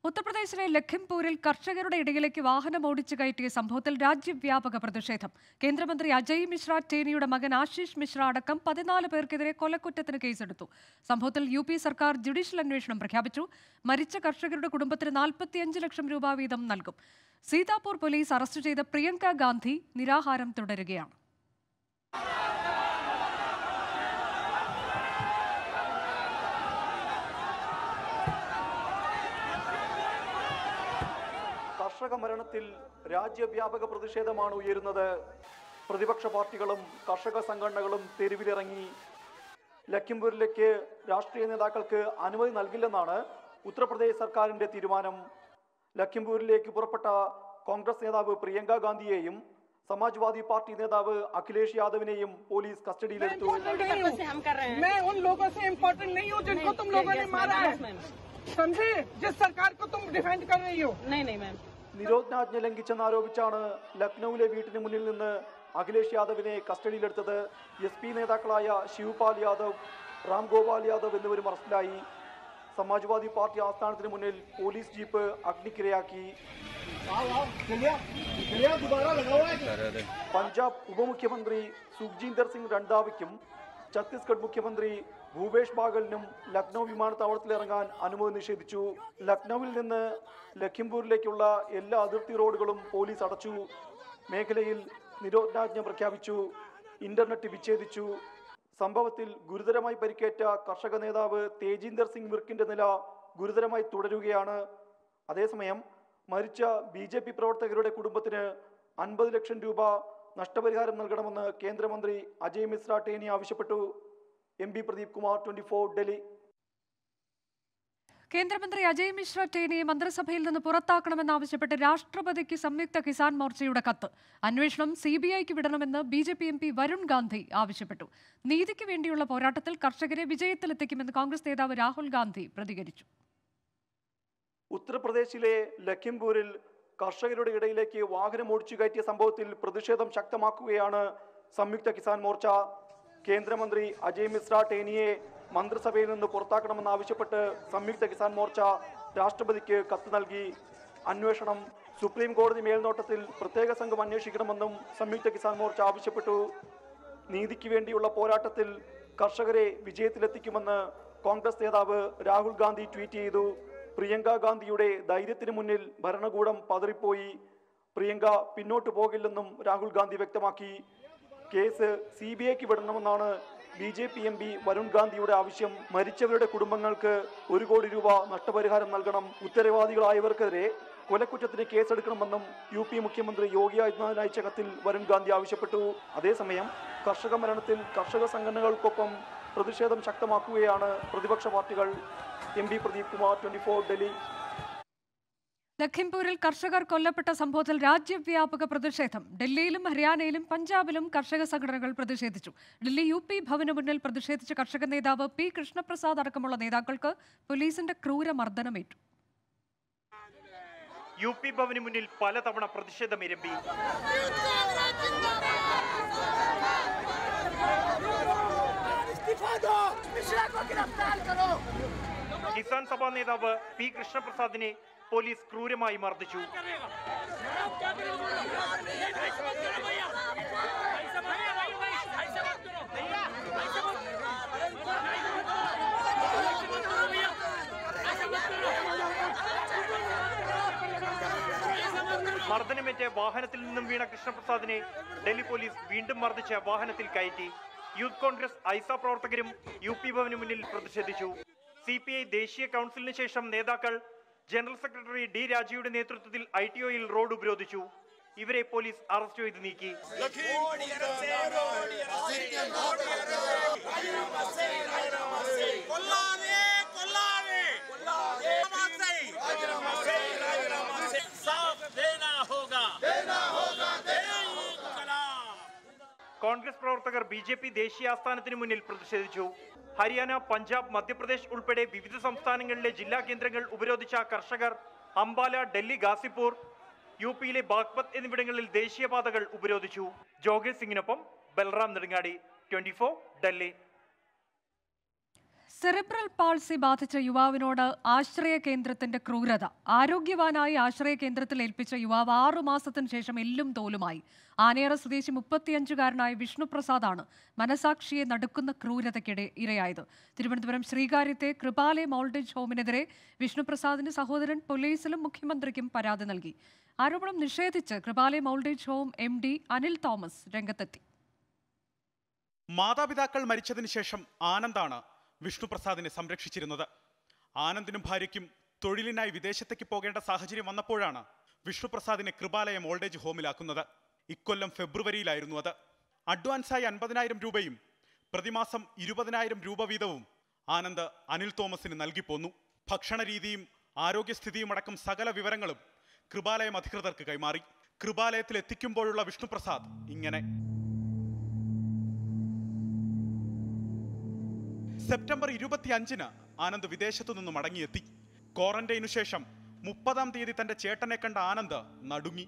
ഉത്തർപ്രദേശിലെ ലഖിംപൂരിൽ കർഷകരുടെ ഇടയിലേക്ക് വാഹനം ഓടിച്ചു കയറ്റിയ സംഭവത്തിൽ രാജ്യവ്യാപക പ്രതിഷേധം കേന്ദ്രമന്ത്രി അജയ് മിശ്ര ടേനിയുടെ മകൻ ആശിഷ് മിശ്ര അടക്കം പതിനാല് പേർക്കെതിരെ കൊലക്കുറ്റത്തിന് കേസെടുത്തു സംഭവത്തിൽ യു പി സർക്കാർ ജുഡീഷ്യൽ അന്വേഷണം പ്രഖ്യാപിച്ചു മരിച്ച കർഷകരുടെ കുടുംബത്തിന് നാൽപ്പത്തിയഞ്ച് ലക്ഷം രൂപ വീതം നൽകും സീതാപൂർ പോലീസ് അറസ്റ്റ് ചെയ്ത പ്രിയങ്ക ഗാന്ധി നിരാഹാരം തുടരുകയാണ് കർഷക മരണത്തിൽ രാജ്യവ്യാപക പ്രതിഷേധമാണ് ഉയരുന്നത് പ്രതിപക്ഷ പാർട്ടികളും കർഷക സംഘടനകളും തെരുവിലിറങ്ങി ലഖിംപൂരിലേക്ക് രാഷ്ട്രീയ നേതാക്കൾക്ക് അനുമതി നൽകില്ലെന്നാണ് ഉത്തർപ്രദേശ് സർക്കാരിന്റെ തീരുമാനം ലഖിംപൂരിലേക്ക് പുറപ്പെട്ട കോൺഗ്രസ് നേതാവ് പ്രിയങ്ക ഗാന്ധിയെയും സമാജ്വാദി പാർട്ടി നേതാവ് അഖിലേഷ് യാദവിനെയും പോലീസ് കസ്റ്റഡിയിലെടുത്തു से हम कर रहे हैं मैं उन लोगों से इम्पोर्टेंट नहीं हूँ जिनको तुम लोगों ने Yes, मारा yes, है ma'am. समझे जिस सरकार को तुम डिफेंड कर रही हो नहीं नहीं मैम നിരോധനാജ്ഞ ലംഘിച്ചെന്നാരോപിച്ചാണ് ലക്നൌവിലെ വീട്ടിന് മുന്നിൽ നിന്ന് അഖിലേഷ് യാദവിനെ കസ്റ്റഡിയിലെടുത്തത് എസ് പി നേതാക്കളായ ശിവപാൽ യാദവ് റാം ഗോപാൽ യാദവ് എന്നിവരും അറസ്റ്റിലായി സമാജ്വാദി പാർട്ടി ആസ്ഥാനത്തിന് മുന്നിൽ പോലീസ് ജീപ്പ് അഗ്നിക്കിരയാക്കി പഞ്ചാബ് ഉപമുഖ്യമന്ത്രി സുഖ്ജീന്ദർ സിംഗ് രണ്ടാവയ്ക്കും ഛത്തീസ്ഗഡ് മുഖ്യമന്ത്രി ഭൂപേഷ് ബാഗലിനും ലക്നൗ വിമാനത്താവളത്തിൽ ഇറങ്ങാൻ അനുമതി നിഷേധിച്ചു ലക്നൌവിൽ നിന്ന് ലഖിംപൂരിലേക്കുള്ള എല്ലാ അതിർത്തി റോഡുകളും പോലീസ് അടച്ചു മേഖലയിൽ നിരോധനാജ്ഞ പ്രഖ്യാപിച്ചു ഇന്റർനെറ്റ് വിച്ഛേദിച്ചു സംഭവത്തിൽ ഗുരുതരമായി പരിക്കേറ്റ കർഷക നേതാവ് തേജീന്ദർ സിംഗ് വിർക്കിന്റെ നില ഗുരുതരമായി തുടരുകയാണ് അതേസമയം മരിച്ച ബി ജെ പി പ്രവർത്തകരുടെ കുടുംബത്തിന് അൻപത് ലക്ഷം രൂപ നഷ്ടപരിഹാരം നൽകണമെന്ന് കേന്ദ്രമന്ത്രി അജയ് മിശ്ര ടേനി ആവശ്യപ്പെട്ടു M P Pradeep Kumar twenty four Delhi കേന്ദ്രമന്ത്രി അജയ് മിശ്ര ടേനിയെ മന്ത്രിസഭയിൽ നിന്ന് പുറത്താക്കണമെന്നാവശ്യപ്പെട്ട് രാഷ്ട്രപതിക്ക് സംയുക്ത കിസാൻ മോർച്ചയുടെ കത്ത് അന്വേഷണം സി ബി ഐക്ക് വിടണമെന്ന് B J P M P Varun Gandhi ആവശ്യപ്പെട്ടു നീതിക്ക് വേണ്ടിയുള്ള പോരാട്ടത്തിൽ കർഷകരെ വിജയത്തിലെത്തിക്കുമെന്ന് കോൺഗ്രസ് നേതാവ് രാഹുൽ ഗാന്ധി പ്രതികരിച്ചു ഉത്തർപ്രദേശിലെ ലഖിംപൂരിൽ കർഷകരുടെ ഇടയിലേക്ക് വാഹനം ഓടിച്ചു കയറ്റിയ സംഭവത്തിൽ പ്രതിഷേധം ശക്തമാക്കുകയാണ് സംയുക്ത കിസാൻ മോർച്ച കേന്ദ്രമന്ത്രി അജയ് മിശ്ര ടേനിയെ മന്ത്രിസഭയിൽ നിന്ന് പുറത്താക്കണമെന്നാവശ്യപ്പെട്ട് സംയുക്ത കിസാൻ മോർച്ച രാഷ്ട്രപതിക്ക് കത്ത് നൽകി അന്വേഷണം സുപ്രീം കോടതി മേൽനോട്ടത്തിൽ പ്രത്യേക സംഘം അന്വേഷിക്കണമെന്നും സംയുക്ത കിസാൻ മോർച്ച ആവശ്യപ്പെട്ടു നീതിക്ക് വേണ്ടിയുള്ള പോരാട്ടത്തിൽ കർഷകരെ വിജയത്തിലെത്തിക്കുമെന്ന് കോൺഗ്രസ് നേതാവ് രാഹുൽ ഗാന്ധി ട്വീറ്റ് ചെയ്തു പ്രിയങ്ക ഗാന്ധിയുടെ ധൈര്യത്തിന് മുന്നിൽ ഭരണകൂടം പതറിപ്പോയി പ്രിയങ്ക പിന്നോട്ട് പോകില്ലെന്നും രാഹുൽ ഗാന്ധി വ്യക്തമാക്കി കേസ് സി ബി ഐക്ക് വിടണമെന്നാണ് B J P M P Varun ഗാന്ധിയുടെ ആവശ്യം മരിച്ചവരുടെ കുടുംബങ്ങൾക്ക് ഒരു കോടി രൂപ നഷ്ടപരിഹാരം നൽകണം ഉത്തരവാദികളായവർക്കെതിരെ കൊലക്കുറ്റത്തിന് കേസെടുക്കണമെന്നും യു പി മുഖ്യമന്ത്രി യോഗി ആദിത്യനാഥ് അയച്ച കത്തിൽ വരുൺ ഗാന്ധി ആവശ്യപ്പെട്ടു അതേസമയം കർഷക മരണത്തിൽ കർഷക സംഘടനകൾക്കൊപ്പം പ്രതിഷേധം ശക്തമാക്കുകയാണ് പ്രതിപക്ഷ പാർട്ടികൾ M P Pradeep Kumar twenty four Delhi ലഖിംപൂരിൽ കർഷകർ കൊല്ലപ്പെട്ട സംഭവത്തിൽ രാജ്യവ്യാപക പ്രതിഷേധം ഡൽഹിയിലും ഹരിയാനയിലും പഞ്ചാബിലും കർഷക സംഘടനകൾ പ്രതിഷേധിച്ചു ഡൽഹി യു പി ഭവന് മുന്നിൽ പ്രതിഷേധിച്ച കർഷക നേതാവ് പി കൃഷ്ണപ്രസാദ് അടക്കമുള്ള നേതാക്കൾക്ക് പോലീസിന്റെ ക്രൂരമർദ്ദനമേറ്റു യു പി ഭവന് മുന്നിൽ പലതവണ പ്രതിഷേധമിരമ്പി കിസാൻ സഭാ നേതാവ് പി കൃഷ്ണപ്രസാദിനെ പോലീസ് ക്രൂരമായി മർദ്ദിച്ചു മർദ്ദനമേറ്റ് വാഹനത്തിൽ നിന്നും വീണ കൃഷ്ണപ്രസാദിനെ ഡൽഹി പോലീസ് വീണ്ടും മർദ്ദിച്ച് വാഹനത്തിൽ കയറ്റി യൂത്ത് കോൺഗ്രസ് ഐസ പ്രവർത്തകരും യു പി ഭവന് മുന്നിൽ പ്രതിഷേധിച്ചു സി പി ഐ ദേശീയ കൗൺസിലിന് ശേഷം നേതാക്കൾ ജനറൽ സെക്രട്ടറി ഡി രാജയുടെ നേതൃത്വത്തിൽ ഐ ടി ഒയിൽ റോഡ് ഉപരോധിച്ചു ഇവരെ പോലീസ് അറസ്റ്റ് ചെയ്ത് നീക്കി కొల్లాలి కొల్లాలి साफ देना होगा देना होगा കോൺഗ്രസ് പ്രവർത്തകർ ബി ജെ പി ദേശീയ ആസ്ഥാനത്തിന് മുന്നിൽ പ്രതിഷേധിച്ചു ഹരിയാന പഞ്ചാബ് മധ്യപ്രദേശ് ഉൾപ്പെടെ വിവിധ സംസ്ഥാനങ്ങളിലെ ജില്ലാ കേന്ദ്രങ്ങൾ ഉപരോധിച്ച കർഷകർ അംബാല ഡൽഹി ഗാസിപ്പൂർ യു പിയിലെ ബാഗ്പത് എന്നിവിടങ്ങളിൽ ദേശീയപാതകൾ ഉപരോധിച്ചു ജോഗേഷ് സിംഗിനൊപ്പം Balram Nedungadi twenty Delhi cerebral palsy ബാധിച്ച യുവാവിനോട് ആശ്രയ കേന്ദ്രത്തിന്റെ ക്രൂരത ആരോഗ്യവാനായി ആശ്രയ കേന്ദ്രത്തിൽ ഏൽപ്പിച്ച യുവാവ് ആറു മാസത്തിന് ശേഷം എല്ലും തോലുമായി ആനയറ സ്വദേശി മുപ്പത്തിയഞ്ചുകാരനായ വിഷ്ണുപ്രസാദാണ് മനസാക്ഷിയെ നടുക്കുന്ന ക്രൂരതയ്ക്കിടെ ഇരയായത് തിരുവനന്തപുരം ശ്രീകാര്യത്തെ കൃപാലയം ഓൾഡേജ് ഹോമിനെതിരെ വിഷ്ണുപ്രസാദിന്റെ സഹോദരൻ പോലീസിലും മുഖ്യമന്ത്രിക്കും പരാതി നൽകി ആരോപണം നിഷേധിച്ച് Kripalayam old age home M D Anil Thomas രംഗത്തെത്തി മാതാപിതാക്കൾ മരിച്ചതിന് ശേഷം ആനന്ദാണ് വിഷ്ണുപ്രസാദിനെ സംരക്ഷിച്ചിരുന്നത് ആനന്ദിനും ഭാര്യയ്ക്കും തൊഴിലിനായി വിദേശത്തേക്ക് പോകേണ്ട സാഹചര്യം വന്നപ്പോഴാണ് വിഷ്ണുപ്രസാദിനെ കൃപാലയം ഓൾഡേജ് ഹോമിലാക്കുന്നത് ഇക്കൊല്ലം ഫെബ്രുവരിയിലായിരുന്നു അത് അഡ്വാൻസായി അൻപതിനായിരം രൂപയും പ്രതിമാസം ഇരുപതിനായിരം രൂപ വീതവും ആനന്ദ് അനിൽ തോമസിന് നൽകിപ്പോന്നു ഭക്ഷണരീതിയും ആരോഗ്യസ്ഥിതിയും അടക്കം സകല വിവരങ്ങളും കൃപാലയം അധികൃതർക്ക് കൈമാറി കൃപാലയത്തിൽ എത്തിക്കുമ്പോഴുള്ള വിഷ്ണുപ്രസാദ് ഇങ്ങനെ സെപ്റ്റംബർ ഇരുപത്തിയഞ്ചിന് ആനന്ദ് വിദേശത്തു നിന്ന് മടങ്ങിയെത്തി ക്വാറന്റൈനു ശേഷം മുപ്പതാം തീയതി തന്റെ ചേട്ടനെ കണ്ട ആനന്ദ് നടുങ്ങി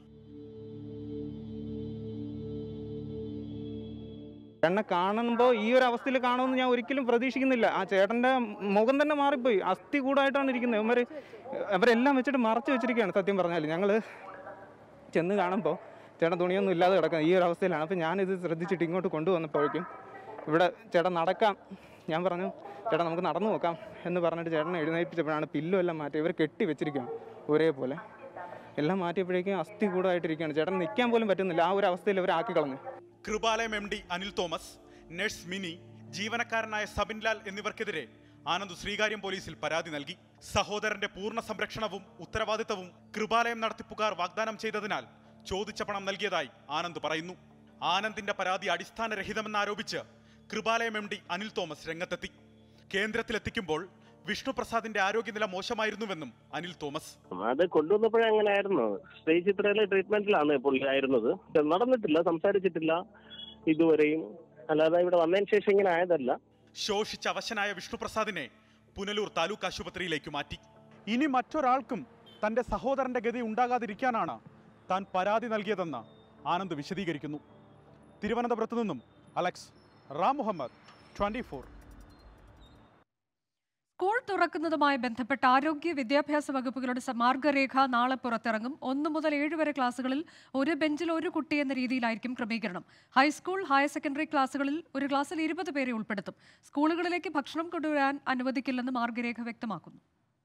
എന്നെ കാണുമ്പോൾ ഈ ഒരു അവസ്ഥയിൽ കാണുമെന്ന് ഞാൻ ഒരിക്കലും പ്രതീക്ഷിക്കുന്നില്ല ആ ചേട്ടൻ്റെ മുഖം തന്നെ മാറിപ്പോയി അസ്ഥി കൂടായിട്ടാണ് ഇരിക്കുന്നത് ഇവർ അവരെല്ലാം വെച്ചിട്ട് മറച്ചു വെച്ചിരിക്കുകയാണ് സത്യം പറഞ്ഞാൽ ഞങ്ങൾ ചെന്ന് കാണുമ്പോൾ ചേട്ടൻ തുണിയൊന്നും ഇല്ലാതെ കിടക്കുന്നത് ഈ ഒരു അവസ്ഥയിലാണ് അപ്പോൾ ഞാനിത് ശ്രദ്ധിച്ചിട്ട് ഇങ്ങോട്ട് കൊണ്ടുവന്നപ്പോഴേക്കും ഇവിടെ ചേട്ടൻ നടക്കാം ഞാൻ പറഞ്ഞു ചേട്ടാ നമുക്ക് നടന്നു നോക്കാം എന്ന് പറഞ്ഞിട്ട് ചേട്ടനെ എഴുന്നേൽപ്പിച്ചപ്പോഴാണ് പില്ലും എല്ലാം മാറ്റി ഇവർ കെട്ടി വെച്ചിരിക്കുകയാണ് ഒരേപോലെ എല്ലാം മാറ്റിയപ്പോഴേക്കും അസ്ഥി കൂടായിട്ടിരിക്കുകയാണ് ചേട്ടൻ നിൽക്കാൻ പോലും പറ്റുന്നില്ല ആ ഒരു അവസ്ഥയിൽ അവർ ആക്കി കളഞ്ഞു Kripalayam M D Anil Thomas nurse Mini ജീവനക്കാരനായ സബിൻലാൽ എന്നിവർക്കെതിരെ ആനന്ദ് ശ്രീകാര്യം പോലീസിൽ പരാതി നൽകി സഹോദരന്റെ പൂർണ്ണ സംരക്ഷണവും ഉത്തരവാദിത്തവും കൃപാലയം നടത്തിപ്പുകാർ വാഗ്ദാനം ചെയ്തതിനാൽ ചോദിച്ച പണം നൽകിയതായി ആനന്ദ് പറയുന്നു ആനന്ദിന്റെ പരാതി അടിസ്ഥാനരഹിതമെന്നാരോപിച്ച് കൃപാലയം എം ഡി അനിൽ തോമസ് രംഗത്തെത്തി കേന്ദ്രത്തിലെത്തിക്കുമ്പോൾ വിഷ്ണുപ്രസാദിന്റെ ആരോഗ്യനില മോശമായിരുന്നുവെന്നും അനിൽ തോമസ് അത് കൊണ്ടുവന്നപ്പോഴേ അങ്ങനെ ആയിരുന്നു സ്റ്റേജ് ചിത്രയിലെ ട്രീറ്റ്മെന്റിലാണ് പുള്ളി ആയിരുന്നത് നടന്നിട്ടില്ല സംസാരിച്ചിട്ടില്ല ഇതുവരെയും അല്ലാതെ ഇവിടെ വന്നതിന് ശേഷം ഇങ്ങനെ ആയതല്ല ശോഷിച്ച അവശനായ വിഷ്ണുപ്രസാദിനെ പുനലൂർ താലൂക്ക് ആശുപത്രിയിലേക്ക് മാറ്റി ഇനി മറ്റൊരാൾക്കും തന്റെ സഹോദരന്റെ ഗതി ഉണ്ടാകാതിരിക്കാനാണ് താൻ പരാതി നൽകിയതെന്ന് ആനന്ദ് വിശദീകരിക്കുന്നു തിരുവനന്തപുരത്തു നിന്നും Alex Ram Muhammad twenty four school തുറക്കുന്നതുമായി ബന്ധപ്പെട്ട ആരോഗ്യ വിദ്യാഭ്യാസ വകുപ്പുകളുടെ സ- മാർഗരേഖ നാളെ പുറത്തിറങ്ങും ഒന്ന് മുതൽ ഏഴ് വരെ ക്ലാസ്സുകളിൽ ഒരു ബെഞ്ചിൽ ഒരു കുട്ടി എന്ന രീതിയിലായിരിക്കും ക്രമീകരണം ഹൈസ്കൂൾ ഹയർ സെക്കൻഡറി ക്ലാസ്സുകളിൽ ഒരു ക്ലാസ്സിൽ ഇരുപത് പേരെ ഉൾപ്പെടുത്തും സ്കൂളുകളിലേക്ക് ഭക്ഷണം കൊണ്ടുവരാൻ അനുവദിക്കില്ലെന്ന് മാർഗരേഖ വ്യക്തമാക്കുന്നു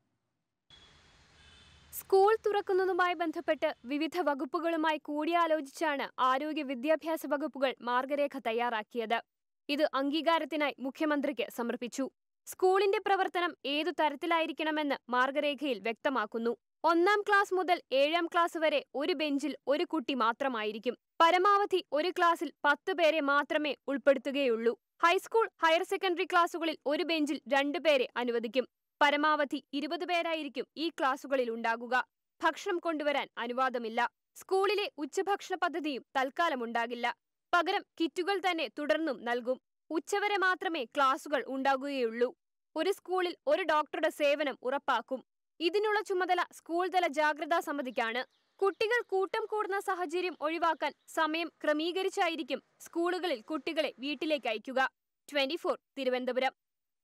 സ്കൂൾ തുറക്കുന്നതുമായി ബന്ധപ്പെട്ട് വിവിധ വകുപ്പുകളുമായി കൂടിയാലോചിച്ചാണ് ആരോഗ്യ വിദ്യാഭ്യാസ വകുപ്പുകൾ മാർഗരേഖ തയ്യാറാക്കിയത് ഇത് അംഗീകാരത്തിനായി മുഖ്യമന്ത്രിക്ക് സമർപ്പിച്ചു സ്കൂളിന്റെ പ്രവർത്തനം ഏതു തരത്തിലായിരിക്കണമെന്ന് മാർഗരേഖയിൽ വ്യക്തമാക്കുന്നു ഒന്നാം ക്ലാസ് മുതൽ ഏഴാം ക്ലാസ് വരെ ഒരു ബെഞ്ചിൽ ഒരു കുട്ടി മാത്രമായിരിക്കും പരമാവധി ഒരു ക്ലാസ്സിൽ പത്ത് പേരെ മാത്രമേ ഉൾപ്പെടുത്തുകയുള്ളൂ ഹൈസ്കൂൾ ഹയർ സെക്കൻഡറി ക്ലാസുകളിൽ ഒരു ബെഞ്ചിൽ രണ്ടുപേരെ അനുവദിക്കും പരമാവധി ഇരുപത് പേരായിരിക്കും ഈ ക്ലാസുകളിൽ ഉണ്ടാകുക ഭക്ഷണം കൊണ്ടുവരാൻ അനുവാദമില്ല സ്കൂളിലെ ഉച്ചഭക്ഷണ പദ്ധതിയും തൽക്കാലം ഉണ്ടാകില്ല പകരം കിറ്റുകൾ തന്നെ തുടർന്നും നൽകും ഉച്ചവരെ മാത്രമേ ക്ലാസുകൾ ഉണ്ടാകുകയുള്ളൂ ഒരു സ്കൂളിൽ ഒരു ഡോക്ടറുടെ സേവനം ഉറപ്പാക്കും ഇതിനുള്ള ചുമതല സ്കൂൾ തല ജാഗ്രതാ സമിതിക്കാണ് കുട്ടികൾ കൂട്ടം കൂടുന്ന സാഹചര്യം ഒഴിവാക്കാൻ സമയം ക്രമീകരിച്ചായിരിക്കും സ്കൂളുകളിൽ കുട്ടികളെ വീട്ടിലേക്ക് അയക്കുക ട്വന്റി തിരുവനന്തപുരം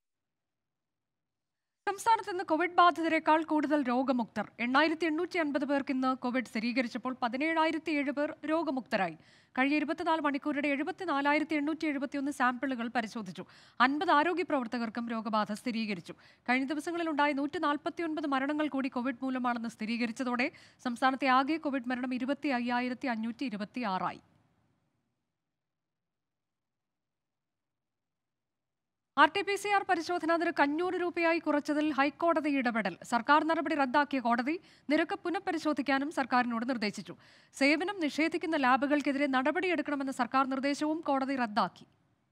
സംസ്ഥാനത്ത് ഇന്ന് കോവിഡ് ബാധിതരെക്കാൾ കൂടുതൽ രോഗമുക്തർ എണ്ണായിരത്തി എണ്ണൂറ്റി അൻപത് പേർക്ക് ഇന്ന് കോവിഡ് സ്ഥിരീകരിച്ചപ്പോൾ പതിനേഴായിരത്തി ഏഴ് പേർ രോഗമുക്തരായി കഴിഞ്ഞ ഇരുപത്തിനാല് മണിക്കൂറിടെ എഴുപത്തിനാലായിരത്തി എണ്ണൂറ്റി എഴുപത്തിയൊന്ന് സാമ്പിളുകൾ പരിശോധിച്ചു അൻപത് ആരോഗ്യ പ്രവർത്തകർക്കും രോഗബാധ സ്ഥിരീകരിച്ചു കഴിഞ്ഞ ദിവസങ്ങളിലുണ്ടായ നൂറ്റി നാൽപ്പത്തിയൊൻപത് മരണങ്ങൾ കൂടി കോവിഡ് മൂലമാണെന്ന് സ്ഥിരീകരിച്ചതോടെ സംസ്ഥാനത്തെ ആകെ കോവിഡ് മരണം ഇരുപത്തി അയ്യായിരത്തി അഞ്ഞൂറ്റി ഇരുപത്തി ആറായി R T P C R പരിശോധനാ നിരക്ക് അഞ്ഞൂറ് രൂപയായി കുറച്ചതിൽ ഹൈക്കോടതി ഇടപെടൽ സർക്കാർ നടപടി റദ്ദാക്കിയ കോടതി നിരക്ക് പുനഃപരിശോധിക്കാനും സർക്കാരിനോട് നിർദ്ദേശിച്ചു സേവനം നിഷേധിക്കുന്ന ലാബുകൾക്കെതിരെ നടപടിയെടുക്കണമെന്ന സർക്കാർ നിർദ്ദേശവും കോടതി റദ്ദാക്കി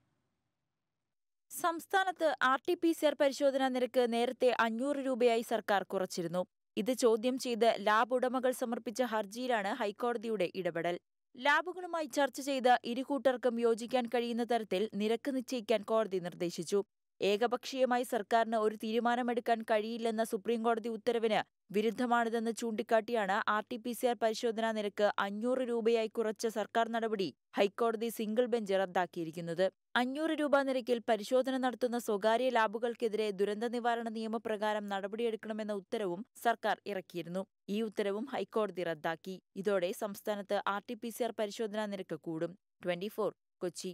സംസ്ഥാനത്ത് R T P C R പരിശോധനാ നിരക്ക് നേരത്തെ അഞ്ഞൂറ് രൂപയായി സർക്കാർ കുറച്ചിരുന്നു ഇത് ചോദ്യം ചെയ്ത് ലാബ് ഉടമകൾ സമർപ്പിച്ച ഹർജിയിലാണ് ഹൈക്കോടതിയുടെ ഇടപെടൽ ലാബുകളുമായി ചർച്ച ചെയ്ത് ഇരുകൂട്ടർക്കും യോജിക്കാൻ കഴിയുന്ന തരത്തിൽ നിരക്ക് നിശ്ചയിക്കാൻ കോടതി നിർദ്ദേശിച്ചു ഏകപക്ഷീയമായി സർക്കാരിന് ഒരു തീരുമാനമെടുക്കാൻ കഴിയില്ലെന്ന സുപ്രീംകോടതി ഉത്തരവിന് വിരുദ്ധമാണിതെന്ന് ചൂണ്ടിക്കാട്ടിയാണ് R T P C R പരിശോധനാ നിരക്ക് അഞ്ഞൂറ് രൂപയായി കുറച്ച സർക്കാർ നടപടി ഹൈക്കോടതി സിംഗിൾ ബെഞ്ച് റദ്ദാക്കിയിരിക്കുന്നത് അഞ്ഞൂറ് രൂപ നിരക്കിൽ പരിശോധന നടത്തുന്ന സ്വകാര്യ ലാബുകൾക്കെതിരെ ദുരന്ത നിവാരണ നിയമപ്രകാരം നടപടിയെടുക്കണമെന്ന ഉത്തരവും സർക്കാർ ഇറക്കിയിരുന്നു ഈ ഉത്തരവും ഹൈക്കോടതി റദ്ദാക്കി ഇതോടെ സംസ്ഥാനത്ത് R T P C R പരിശോധനാ നിരക്ക് കൂടും ട്വന്റി കൊച്ചി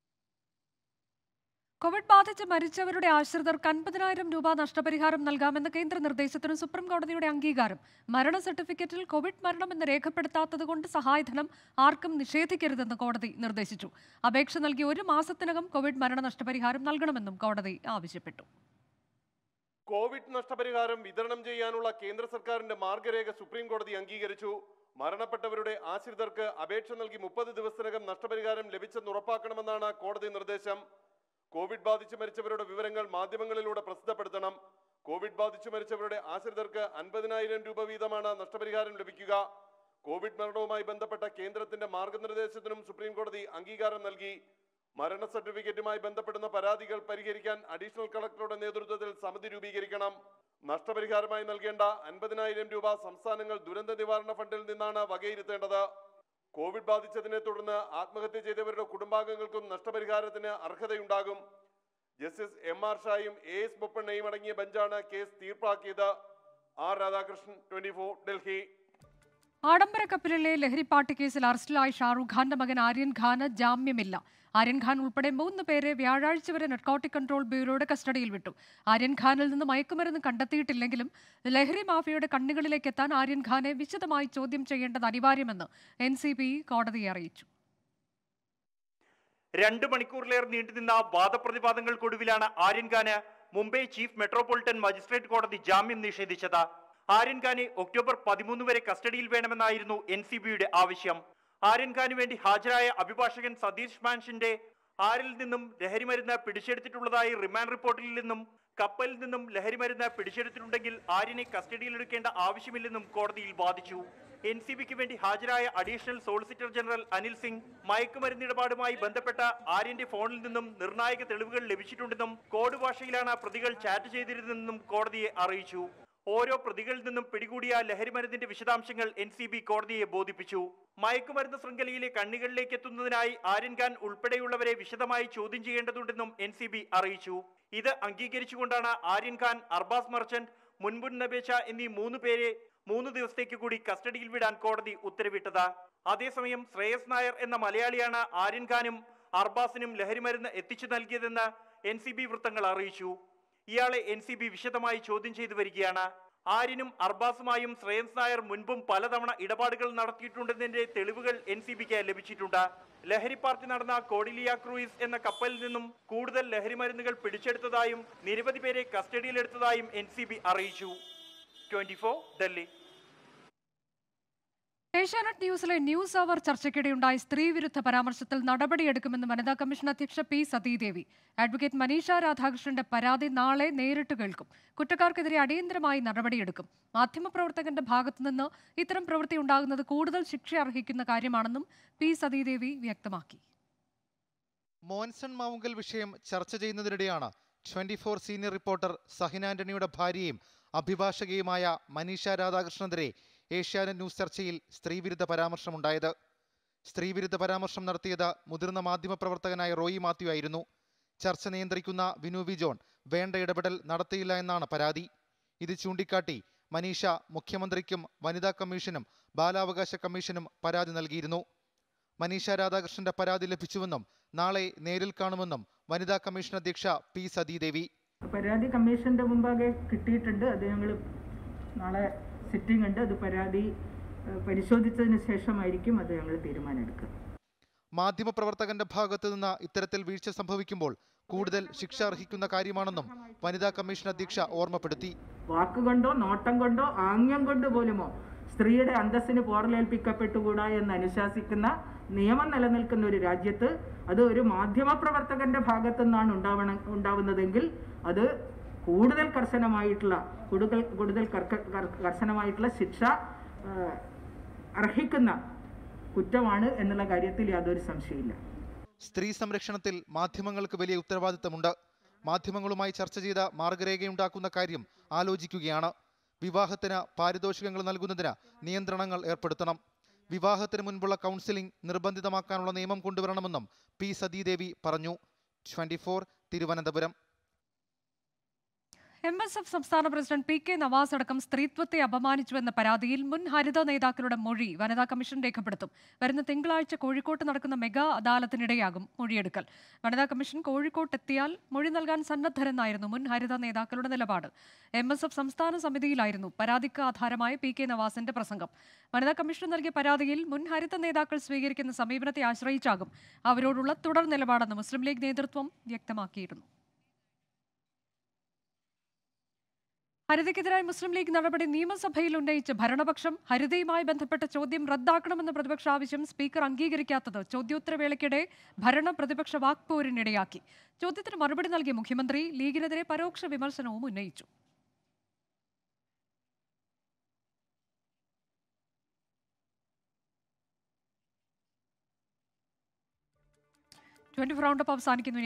കോവിഡ് ബാധിച്ച് മരിച്ചവരുടെ ആശ്രിതർക്ക് അൻപതിനായിരം രൂപ നഷ്ടപരിഹാരം നൽകാമെന്ന കേന്ദ്ര നിർദ്ദേശത്തിന് സുപ്രീം കോടതിയുടെ അംഗീകാരം മരണ സർട്ടിഫിക്കറ്റിൽ കോവിഡ് മരണമെന്ന് രേഖപ്പെടുത്താത്തതുകൊണ്ട് സഹായധനം ആർക്കും നിഷേധിക്കരുതെന്ന് കോടതി നിർദ്ദേശിച്ചു അപേക്ഷ നൽകി ഒരു മാസത്തിനകം കോവിഡ് മരണ നഷ്ടപരിഹാരം നൽകണമെന്നും കോടതി ആവശ്യപ്പെട്ടു കോവിഡ് നഷ്ടപരിഹാരം വിതരണം ചെയ്യാനുള്ള കേന്ദ്ര സർക്കാരിന്റെ മാർഗരേഖ സുപ്രീം കോടതി അംഗീകരിച്ചു മരണപ്പെട്ടവരുടെ ആശ്രിതർക്ക് അപേക്ഷ നൽകി മുപ്പത് ദിവസത്തിനകം നഷ്ടപരിഹാരം ലഭിച്ചെന്ന് ഉറപ്പാക്കണമെന്നാണ് കോടതി നിർദ്ദേശം കോവിഡ് ബാധിച്ച് മരിച്ചവരുടെ വിവരങ്ങൾ മാധ്യമങ്ങളിലൂടെ പ്രസിദ്ധപ്പെടുത്തണം കോവിഡ് ബാധിച്ചു മരിച്ചവരുടെ ആശ്രിതർക്ക് അൻപതിനായിരം രൂപ വീതമാണ് നഷ്ടപരിഹാരം ലഭിക്കുക കോവിഡ് മരണവുമായി ബന്ധപ്പെട്ട കേന്ദ്രത്തിന്റെ മാർഗനിർദ്ദേശത്തിനും സുപ്രീം കോടതി അംഗീകാരം നൽകി മരണ സർട്ടിഫിക്കറ്റുമായി ബന്ധപ്പെടുന്ന പരാതികൾ പരിഹരിക്കാൻ അഡീഷണൽ കളക്ടറുടെ നേതൃത്വത്തിൽ സമിതി രൂപീകരിക്കണം നഷ്ടപരിഹാരമായി നൽകേണ്ട അൻപതിനായിരം രൂപ സംസ്ഥാനങ്ങൾ ദുരന്ത നിവാരണ ഫണ്ടിൽ നിന്നാണ് വകയിരുത്തേണ്ടത് കോവിഡ് ബാധിച്ചതിനെ തുടർന്ന് ആത്മഹത്യ ചെയ്തവരുടെ കുടുംബാംഗങ്ങൾക്കും നഷ്ടപരിഹാരത്തിന് അർഹതയുണ്ടാകും ജസ്റ്റിസ് എം ആർ ഷായും എ എസ് ബൊപ്പണ്ണയും അടങ്ങിയ ബെഞ്ചാണ് കേസ് തീർപ്പാക്കിയത് ആർ രാധാകൃഷ്ണൻ ട്വന്റി ഡൽഹി ആഡംബര കപ്പലിലെ ലഹരിപ്പാട്ട് കേസിൽ അറസ്റ്റിലായ ഷാറൂഖ് ഖാന്റെ മകൻ ആര്യൻ ഖാന് ജാമ്യമില്ല ആര്യൻ ഖാൻ ഉൾപ്പെടെ മൂന്ന് പേരെ വ്യാഴാഴ്ച വരെ നെറ്റ്കോട്ടിക് കൺട്രോൾ ബ്യൂറോയുടെ കസ്റ്റഡിയിൽ വിട്ടു ആര്യൻ ഖാനിൽ നിന്ന് മയക്കുമരുന്ന് കണ്ടെത്തിയിട്ടില്ലെങ്കിലും ലഹരി മാഫിയയുടെ കണ്ണുകളിലേക്ക് എത്താൻ ആര്യൻ ഖാനെ വിശദമായി ചോദ്യം ചെയ്യേണ്ടത് അനിവാര്യമെന്ന് എൻ സി ബി കോടതിയെ അറിയിച്ചു രണ്ട് മണിക്കൂറിലേറെ നീണ്ടുനിന്ന വാദപ്രതിവാദങ്ങൾക്കൊടുവിലാണ് ആര്യൻ ഖാന് മുംബൈ ചീഫ് മെട്രോപൊളിറ്റൻ മജിസ്ട്രേറ്റ് കോടതി ജാമ്യം നിഷേധിച്ചത് ആര്യൻ ഖാനെ ഒക്ടോബർ പതിമൂന്ന് വരെ കസ്റ്റഡിയിൽ വേണമെന്നായിരുന്നു എൻ സി ബിയുടെ ആവശ്യം ആര്യൻ ഖാന് വേണ്ടി ഹാജരായ അഭിഭാഷകൻ സതീഷ് മാൻഷിന്റെ ആരിൽ നിന്നും ലഹരിമരുന്ന് പിടിച്ചെടുത്തിട്ടുള്ളതായി റിമാൻഡ് റിപ്പോർട്ടിൽ നിന്നും കപ്പലിൽ നിന്നും ലഹരിമരുന്ന് പിടിച്ചെടുത്തിട്ടുണ്ടെങ്കിൽ ആര്യനെ കസ്റ്റഡിയിലെടുക്കേണ്ട ആവശ്യമില്ലെന്നും കോടതിയിൽ വാദിച്ചു എൻ സി ബിക്ക് വേണ്ടി ഹാജരായ additional solicitor general Anil Singh മയക്കുമരുന്ന് ഇടപാടുമായി ബന്ധപ്പെട്ട ആര്യന്റെ ഫോണിൽ നിന്നും നിർണായക തെളിവുകൾ ലഭിച്ചിട്ടുണ്ടെന്നും കോഡ് ഭാഷയിലാണ് പ്രതികൾ ചാറ്റ് ചെയ്തിരുന്നതെന്നും കോടതിയെ അറിയിച്ചു ഓരോ പ്രതികളിൽ നിന്നും പിടികൂടിയ ലഹരിമരുന്നിന്റെ വിശദാംശങ്ങൾ എൻ സി ബി കോടതിയെ ബോധിപ്പിച്ചു മയക്കുമരുന്ന് ശൃംഖലയിലെ കണ്ണികളിലേക്ക് എത്തുന്നതിനായി ആര്യൻ ഖാൻ ഉൾപ്പെടെയുള്ളവരെ വിശദമായി ചോദ്യം ചെയ്യേണ്ടതുണ്ടെന്നും എൻ സി ബി അറിയിച്ചു ഇത് അംഗീകരിച്ചുകൊണ്ടാണ് ആര്യൻ ഖാൻ അർബാസ് മർച്ചന്റ് മുൻപുൻ നബേച്ച എന്നീ മൂന്ന് പേരെ മൂന്ന് ദിവസത്തേക്ക് കൂടി കസ്റ്റഡിയിൽ വിടാൻ കോടതി ഉത്തരവിട്ടത് അതേസമയം ശ്രേയസ് നായർ എന്ന മലയാളിയാണ് ആര്യൻ ഖാനും അർബാസിനും ലഹരിമരുന്ന് എത്തിച്ചു നൽകിയതെന്ന് എൻ സി ബി വൃത്തങ്ങൾ അറിയിച്ചു ഇയാളെ എൻ സി ബി വിശദമായി ചോദ്യം ചെയ്തു വരികയാണ് ആര്യനും അർബാസുമായും ശ്രേയസ് നായർ മുൻപും പലതവണ ഇടപാടുകൾ നടത്തിയിട്ടുണ്ടെന്നതിന്റെ തെളിവുകൾ എൻ സി ബിക്ക് ലഭിച്ചിട്ടുണ്ട് ലഹരി പാർട്ടി നടന്ന കോഡിലിയ ക്രൂയിസ് എന്ന കപ്പലിൽ നിന്നും കൂടുതൽ ലഹരി മരുന്നുകൾ പിടിച്ചെടുത്തതായും നിരവധി പേരെ കസ്റ്റഡിയിലെടുത്തതായും എൻ സി ബി അറിയിച്ചു ട്വന്റി ഡൽഹി ഏഷ്യാനെറ്റ് ന്യൂസിലെ ന്യൂസ് അവർ ചർച്ചയ്ക്കിടെയുണ്ടായ സ്ത്രീവിരുദ്ധ പരാമർശത്തിൽ നടപടിയെടുക്കുമെന്ന് വനിതാ കമ്മീഷൻ അധ്യക്ഷ പി സതീദേവി അഡ്വക്കേറ്റ് മനീഷ രാധാകൃഷ്ണന്റെ പരാതി നാളെ നേരിട്ട് കേൾക്കും കുറ്റക്കാർക്കെതിരെ അടിയന്തരമായി നടപടിയെടുക്കും മാധ്യമപ്രവർത്തകന്റെ ഭാഗത്തുനിന്ന് ഇത്തരം പ്രവൃത്തി ഉണ്ടാകുന്നത് കൂടുതൽ ശിക്ഷ അർഹിക്കുന്ന കാര്യമാണെന്നും പി സതീദേവി വ്യക്തമാക്കി മോൻസൺ മാവുങ്കൽ വിഷയം ചർച്ച ചെയ്യുന്നതിനിടെയാണ് twenty four senior reporter Sahin ആന്റണിയുടെ ഭാര്യയും അഭിഭാഷകയുമായ മനീഷ രാധാകൃഷ്ണനെതിരെ ഏഷ്യാനെറ്റ് ന്യൂസ് ചർച്ചയിൽ സ്ത്രീവിരുദ്ധ പരാമർശമുണ്ടായത് സ്ത്രീവിരുദ്ധ പരാമർശം നടത്തിയത് മുതിർന്ന മാധ്യമപ്രവർത്തകനായ റോയി മാത്യു ആയിരുന്നു ചർച്ച നിയന്ത്രിക്കുന്ന വിനു വി ജോൺ വേണ്ട ഇടപെടൽ നടത്തിയില്ല എന്നാണ് പരാതി ഇത് ചൂണ്ടിക്കാട്ടി മനീഷ മുഖ്യമന്ത്രിക്കും വനിതാ കമ്മീഷനും ബാലാവകാശ കമ്മീഷനും പരാതി നൽകിയിരുന്നു മനീഷ രാധാകൃഷ്ണന്റെ പരാതി ലഭിച്ചുവെന്നും നാളെ നേരിൽ കാണുമെന്നും വനിതാ കമ്മീഷൻ അധ്യക്ഷ പി സതീദേവി പരാതി കമ്മീഷന്റെ മുമ്പാകെ കിട്ടിയിട്ടുണ്ട് അത് ഞങ്ങൾ നാളെ സിറ്റിംഗ് ഉണ്ട് അത് പരാതി ഏഹ്, പരിശോധിച്ചതിന് ശേഷമായിരിക്കും അത് ഞങ്ങൾ തീരുമാനമെടുക്കുക മാധ്യമപ്രവർത്തകന്റെ ഭാഗത്തു നിന്ന് ഇത്തരത്തിൽ വീഴ്ച സംഭവിക്കുമ്പോൾ കൂടുതൽ ശിക്ഷ അർഹിക്കുന്ന കാര്യമാണെന്നും വനിതാ കമ്മീഷൻ അധ്യക്ഷ ഓർമ്മപ്പെടുത്തി വാക്കുകൊണ്ടോ നോട്ടം കൊണ്ടോ ആംഗ്യം കൊണ്ട് പോലുമോ സ്ത്രീയുടെ അന്തസ്സിന് പോറലേൽപ്പിക്കപ്പെട്ടുകൂടാ എന്ന് അനുശാസിക്കുന്ന നിയമം നിലനിൽക്കുന്ന ഒരു രാജ്യത്ത് അത് ഒരു മാധ്യമപ്രവർത്തകന്റെ ഭാഗത്തു നിന്നാണ് ഉണ്ടാവണം ഉണ്ടാവുന്നതെങ്കിൽ അത് കൂടുതൽ കർശനമായിട്ടുള്ള കൂടുതൽ കൂടുതൽ കർക്ക- കർ- കർശനമായിട്ടുള്ള ശിക്ഷ ആ, അർഹിക്കുന്ന കുറ്റമാണ് എന്നുള്ള കാര്യത്തിൽ യാതൊരു സംശയമില്ല സ്ത്രീ സംരക്ഷണത്തിൽ മാധ്യമങ്ങൾക്ക് വലിയ ഉത്തരവാദിത്തമുണ്ട് മാധ്യമങ്ങളുമായി ചർച്ച ചെയ്ത മാർഗരേഖയുണ്ടാക്കുന്ന കാര്യം ആലോചിക്കുകയാണ് വിവാഹത്തിന് പാരിതോഷികങ്ങൾ നൽകുന്നതിന് നിയന്ത്രണങ്ങൾ ഏർപ്പെടുത്തണം വിവാഹത്തിന് മുൻപുള്ള കൗൺസിലിംഗ് നിർബന്ധിതമാക്കാനുള്ള നിയമം കൊണ്ടുവരണമെന്നും പി സതീദേവി പറഞ്ഞു twenty Thiruvananthapuram M S F സംസ്ഥാന പ്രസിഡന്റ് പി കെ നവാസ് അടക്കം സ്ത്രീത്വത്തെ അപമാനിച്ചുവെന്ന പരാതിയിൽ മുൻ ഹരിത നേതാക്കളുടെ മൊഴി വനിതാ കമ്മീഷൻ രേഖപ്പെടുത്തും വരുന്ന തിങ്കളാഴ്ച കോഴിക്കോട്ട് നടക്കുന്ന മെഗാ അദാലത്തിനിടെയാകും മൊഴിയെടുക്കൽ വനിതാ കമ്മീഷൻ കോഴിക്കോട്ടെത്തിയാൽ മൊഴി നൽകാൻ സന്നദ്ധരെന്നായിരുന്നു മുൻ ഹരിത നേതാക്കളുടെ നിലപാട് എം എസ് എഫ് സംസ്ഥാന സമിതിയിലായിരുന്നു പരാതിക്ക് ആധാരമായ പി കെ നവാസിന്റെ പ്രസംഗം വനിതാ കമ്മീഷൻ നൽകിയ പരാതിയിൽ മുൻ ഹരിത നേതാക്കൾ സ്വീകരിക്കുന്ന സമീപനത്തെ ആശ്രയിച്ചാകും അവരോടുള്ള തുടർ നിലപാടെന്ന് മുസ്ലിം ലീഗ് നേതൃത്വം വ്യക്തമാക്കിയിരുന്നു ഹരിതയ്ക്കെതിരായ മുസ്ലിം ലീഗ് നടപടി നിയമസഭയിൽ ഉന്നയിച്ച് ഭരണപക്ഷം ഹരിതയുമായി ബന്ധപ്പെട്ട ചോദ്യം റദ്ദാക്കണമെന്ന പ്രതിപക്ഷ ആവശ്യം സ്പീക്കർ അംഗീകരിക്കാത്തത് ചോദ്യോത്തരവേളയ്ക്കിടെ ഭരണ പ്രതിപക്ഷ വാക്പോരിനിടയാക്കി ചോദ്യത്തിന് മറുപടി നൽകിയ മുഖ്യമന്ത്രി ലീഗിനെതിരെ പരോക്ഷ വിമർശനവും ഉന്നയിച്ചു ട്വന്റി ഫോർ റൗണ്ടപ്പ് അവസാനിക്കുന്നു